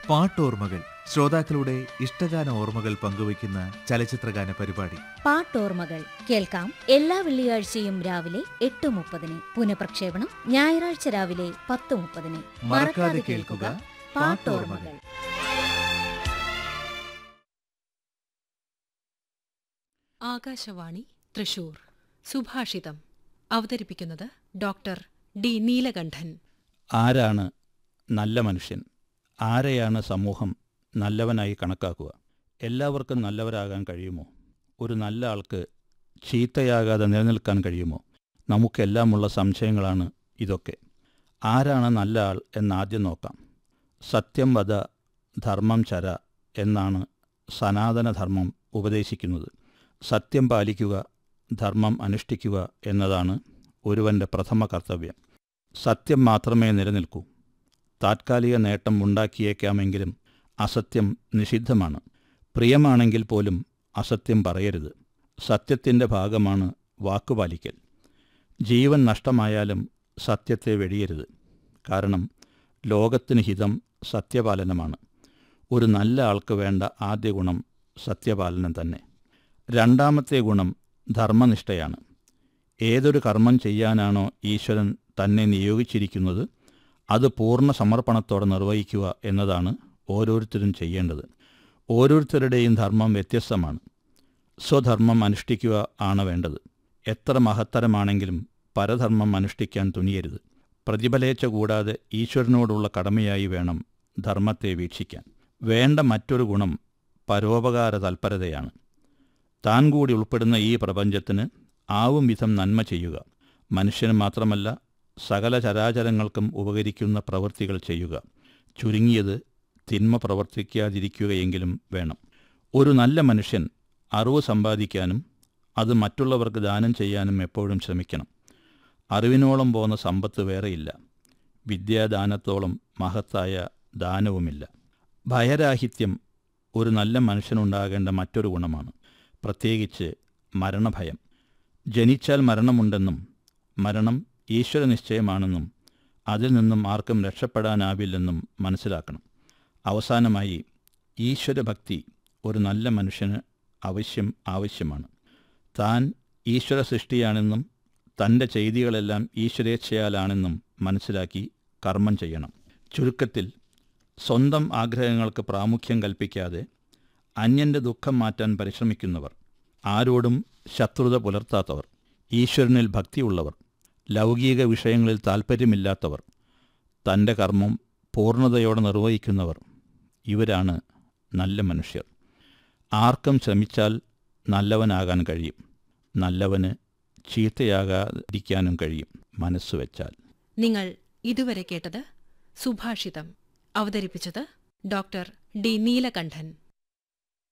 പാട്ടോർമ്മകൾ ശ്രോതാക്കളുടെ ഇഷ്ടഗാന ഓർമ്മകൾ പങ്കുവയ്ക്കുന്ന ചലച്ചിത്രഗാന പരിപാടി പാട്ടോർമ്മകൾ കേൾക്കാം എല്ലാ വെള്ളിയാഴ്ചയും രാവിലെ എട്ട് മുപ്പതിന് പുനഃപ്രക്ഷേപണം ഞായറാഴ്ച രാവിലെ പത്ത് മുപ്പതിന് മറക്കാതെ കേൾക്കുക പാട്ടോർമ്മകൾ ആകാശവാണി തൃശൂർ സുഭാഷിതം അവതരിപ്പിക്കുന്നത് ഡോക്ടർ ഡി നീലകണ്ഠൻ ആരാണ് നല്ല മനുഷ്യൻ ആരെയാണ് സമൂഹം നല്ലവനായി കണക്കാക്കുക എല്ലാവർക്കും നല്ലവരാകാൻ കഴിയുമോ ഒരു നല്ല ആൾക്ക് ചീത്തയാകാതെ നിലനിൽക്കാൻ കഴിയുമോ നമുക്കെല്ലാമുള്ള സംശയങ്ങളാണ് ഇതൊക്കെ ആരാണ് നല്ല ആൾ എന്നാദ്യം നോക്കാം സത്യം വധ ധർമ്മം ചര എന്നാണ് സനാതനധർമ്മം ഉപദേശിക്കുന്നത് സത്യം പാലിക്കുക ധർമ്മം അനുഷ്ഠിക്കുക എന്നതാണ് ഒരുവൻ്റെ പ്രഥമ കർത്തവ്യം സത്യം മാത്രമേ നിലനിൽക്കൂ താത്കാലിക നേട്ടം ഉണ്ടാക്കിയേക്കാമെങ്കിലും അസത്യം നിഷിദ്ധമാണ് പ്രിയമാണെങ്കിൽ പോലും അസത്യം പറയരുത് സത്യത്തിൻ്റെ ഭാഗമാണ് വാക്കുപാലിക്കൽ ജീവൻ നഷ്ടമായാലും സത്യത്തെ വെടിയരുത് കാരണം ലോകത്തിന് ഹിതം സത്യപാലനമാണ് ഒരു നല്ല ആൾക്ക് വേണ്ട ആദ്യ ഗുണം സത്യപാലനം തന്നെ രണ്ടാമത്തെ ഗുണം ധർമ്മനിഷ്ഠയാണ് ഏതൊരു കർമ്മം ചെയ്യാനാണോ ഈശ്വരൻ തന്നെ നിയോഗിച്ചിരിക്കുന്നത് അത് പൂർണ്ണ സമർപ്പണത്തോടെ നിർവഹിക്കുക എന്നതാണ് ഓരോരുത്തരും ചെയ്യേണ്ടത് ഓരോരുത്തരുടെയും ധർമ്മം വ്യത്യസ്തമാണ് സ്വധർമ്മം അനുഷ്ഠിക്കുക ആണ് വേണ്ടത് എത്ര മഹത്തരമാണെങ്കിലും പരധർമ്മം അനുഷ്ഠിക്കാൻ തുനിയരുത് പ്രതിഫലേച്ഛ കൂടാതെ ഈശ്വരനോടുള്ള കടമയായി വേണം ധർമ്മത്തെ വീക്ഷിക്കാൻ വേണ്ട മറ്റൊരു ഗുണം പരോപകാര തൽപരതയാണ് താൻ കൂടി ഉൾപ്പെടുന്ന ഈ പ്രപഞ്ചത്തിന് ആവും വിധം നന്മ ചെയ്യുക മനുഷ്യന് മാത്രമല്ല സകല ചരാചരങ്ങൾക്കും ഉപകരിക്കുന്ന പ്രവൃത്തികൾ ചെയ്യുക ചുരുങ്ങിയത് തിന്മ പ്രവർത്തിക്കാതിരിക്കുകയെങ്കിലും വേണം ഒരു നല്ല മനുഷ്യൻ അറിവ് സമ്പാദിക്കാനും അത് മറ്റുള്ളവർക്ക് ദാനം ചെയ്യാനും എപ്പോഴും ശ്രമിക്കണം അറിവിനോളം പോകുന്ന സമ്പത്ത് വേറെയില്ല വിദ്യാദാനത്തോളം മഹത്തായ ദാനവുമില്ല ഭയരാഹിത്യം ഒരു നല്ല മനുഷ്യനുണ്ടാകേണ്ട മറ്റൊരു ഗുണമാണ് പ്രത്യേകിച്ച് മരണഭയം ജനിച്ചാൽ മരണമുണ്ടെന്നും മരണം ഈശ്വരനിശ്ചയമാണെന്നും അതിൽ നിന്നും ആർക്കും രക്ഷപ്പെടാനാവില്ലെന്നും മനസ്സിലാക്കണം അവസാനമായി ഈശ്വരഭക്തി ഒരു നല്ല മനുഷ്യന് അവശ്യം ആവശ്യമാണ് താൻ ഈശ്വര സൃഷ്ടിയാണെന്നും തൻ്റെ ചെയ്തികളെല്ലാം ഈശ്വരേച്ഛയാലാണെന്നും മനസ്സിലാക്കി കർമ്മം ചെയ്യണം ചുരുക്കത്തിൽ സ്വന്തം ആഗ്രഹങ്ങൾക്ക് പ്രാമുഖ്യം കൽപ്പിക്കാതെ അന്യൻ്റെ ദുഃഖം മാറ്റാൻ പരിശ്രമിക്കുന്നവർ ആരോടും ശത്രുത പുലർത്താത്തവർ ഈശ്വരനിൽ ഭക്തിയുള്ളവർ ലൗകിക വിഷയങ്ങളിൽ താൽപ്പര്യമില്ലാത്തവർ തൻ്റെ കർമ്മം പൂർണ്ണതയോടെ നിർവഹിക്കുന്നവർ ഇവരാണ് നല്ല മനുഷ്യർ ആർക്കും ശ്രമിച്ചാൽ നല്ലവനാകാൻ കഴിയും നല്ലവന് ചീത്തയാകാതിരിക്കാനും കഴിയും മനസ്സ് വെച്ചാൽ നിങ്ങൾ ഇതുവരെ കേട്ടത് സുഭാഷിതം അവതരിപ്പിച്ചത് ഡോക്ടർ ഡി നീലകണ്ഠൻ